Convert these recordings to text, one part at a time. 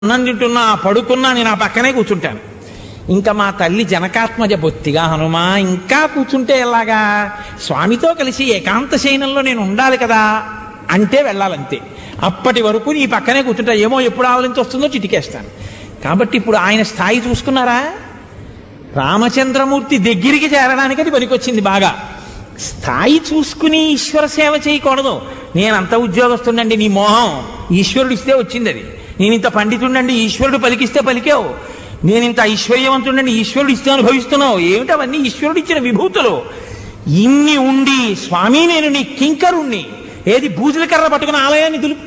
అన్నం తింటున్నా పడుకున్నా నేను ఆ పక్కనే కూర్చుంటాను ఇంకా మా తల్లి జనకాత్మజ బొత్తిగా హనుమా ఇంకా కూర్చుంటే ఎలాగా స్వామితో కలిసి ఏకాంత శయనంలో నేను ఉండాలి కదా అంటే వెళ్ళాలంతే అప్పటి వరకు నీ పక్కనే కూర్చుంటా ఏమో ఎప్పుడు ఆవలించి వస్తుందో చిటికేస్తాను కాబట్టి ఇప్పుడు ఆయన స్థాయి చూసుకున్నారా రామచంద్రమూర్తి దగ్గరికి చేరడానికి అది పనికొచ్చింది బాగా స్థాయి చూసుకుని ఈశ్వర సేవ చేయకూడదు నేను అంత ఉద్యోగస్తుండండి నీ మోహం ఈశ్వరుడు ఇస్తే వచ్చింది అది నేను ఇంత పండితుండండి ఈశ్వరుడు పలికిస్తే పలికావు నేను ఇంత ఐశ్వర్యవంతుండండి ఈశ్వరుడు ఇస్తే అనుభవిస్తున్నావు ఏమిటి అవన్నీ ఈశ్వరుడు ఇచ్చిన విభూతులు ఇన్ని ఉండి స్వామి నేను నీ కింకరుణ్ణి ఏది బూజుల కర్ర పట్టుకుని ఆలయాన్ని దులుపు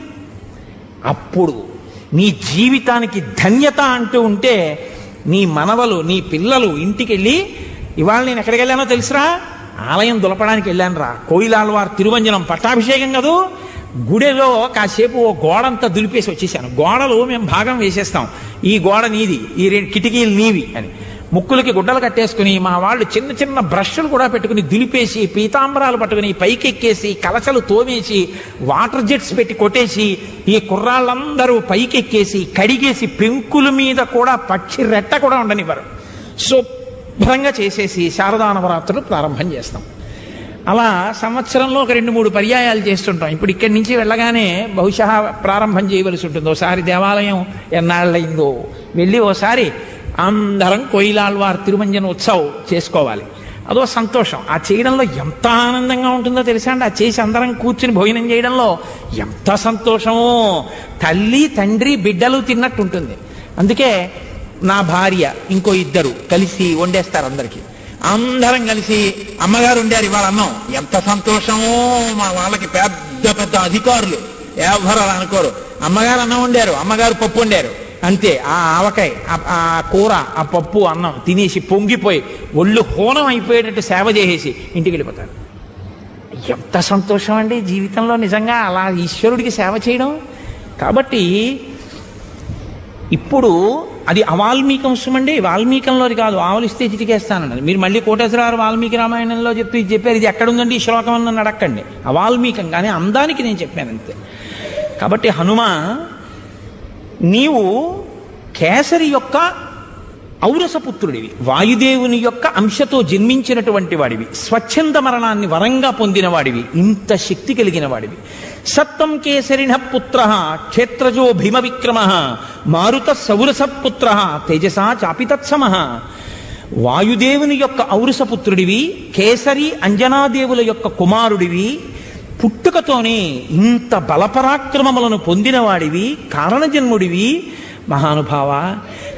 అప్పుడు నీ జీవితానికి ధన్యత అంటూ ఉంటే నీ మనవలు నీ పిల్లలు ఇంటికి వెళ్ళి ఇవాళ నేను ఎక్కడికి వెళ్ళానో తెలుసురా ఆలయం దులపడానికి వెళ్ళాను రా కోయిలాల్వార్ తిరువంజనం పట్టాభిషేకం కదూ గుడిలో కాసేపు ఓ గోడంతా దులిపేసి వచ్చేసాను గోడలు మేము భాగం వేసేస్తాం ఈ గోడ నీది ఈ రెండు కిటికీలు నీవి అని ముక్కులకి గుడ్డలు కట్టేసుకుని మా వాళ్ళు చిన్న చిన్న బ్రష్లు కూడా పెట్టుకుని దులిపేసి పీతాంబరాలు పట్టుకుని పైకెక్కేసి కలసలు తోమేసి వాటర్ జెట్స్ పెట్టి కొట్టేసి ఈ కుర్రాళ్ళందరూ పైకెక్కేసి కడిగేసి పెంకుల మీద కూడా పక్షి రెట్ట కూడా ఉండనివ్వరు శుభ్రంగా చేసేసి శారదా నవరాత్రులు ప్రారంభం చేస్తాం అలా సంవత్సరంలో ఒక రెండు మూడు పర్యాయాలు చేస్తుంటాం ఇప్పుడు ఇక్కడి నుంచి వెళ్ళగానే బహుశా ప్రారంభం చేయవలసి ఉంటుంది ఒకసారి దేవాలయం ఎన్నాళ్ళయిందో వెళ్ళి ఓసారి అందరం కోయిలాల్వార్ తిరుమంజన ఉత్సవ్ చేసుకోవాలి అదో సంతోషం ఆ చేయడంలో ఎంత ఆనందంగా ఉంటుందో తెలుసా అండి ఆ చేసి అందరం కూర్చుని భోజనం చేయడంలో ఎంత సంతోషమో తల్లి తండ్రి బిడ్డలు తిన్నట్టు ఉంటుంది అందుకే నా భార్య ఇంకో ఇద్దరు కలిసి వండేస్తారు అందరికీ అందరం కలిసి అమ్మగారు ఉండారు ఇవాళ అన్నం ఎంత సంతోషమో మా వాళ్ళకి పెద్ద పెద్ద అధికారులు ఎవరు అలా అనుకోరు అమ్మగారు అన్నం వండారు అమ్మగారు పప్పు వండారు అంతే ఆ ఆవకాయ ఆ- ఆ కూర ఆ పప్పు అన్నం తినేసి పొంగిపోయి ఒళ్ళు హోనం అయిపోయేటట్టు సేవ చేసేసి ఇంటికి వెళ్ళిపోతారు ఎంత సంతోషం అండి జీవితంలో నిజంగా అలా ఈశ్వరుడికి సేవ చేయడం కాబట్టి ఇప్పుడు అది అవాల్మీకంశం అండి వాల్మీకంలోది కాదు ఆవలిస్తే చిటికేస్తానన్నది మీరు మళ్ళీ కోటేశ్వరరావు వాల్మీకి రామాయణంలో చెప్తూ ఇది చెప్పారు ఇది ఎక్కడుందండి ఈ శ్లోకం అని నన్ను అడక్కండి అవాల్మీకం కానీ అందానికి నేను చెప్పాను అంతే కాబట్టి హనుమ నీవు కేసరి యొక్క ఔరసపుత్రుడివి వాయుదేవుని యొక్క అంశతో జన్మించినటువంటి వాడివి స్వచ్ఛంద మరణాన్ని వరంగా పొందిన వాడివి ఇంత శక్తి కలిగిన వాడివి సత్తం కేసరిణ పుత్ర క్షేత్రజో భీమ విక్రమ మారుత సౌరస పుత్ర తేజసా చాపితత్సమ వాయుదేవుని యొక్క ఔరసపుత్రుడివి కేసరి అంజనాదేవుల యొక్క కుమారుడివి పుట్టుకతోనే ఇంత బలపరాక్రమములను పొందినవాడివి కారణజన్ముడివి మహానుభావ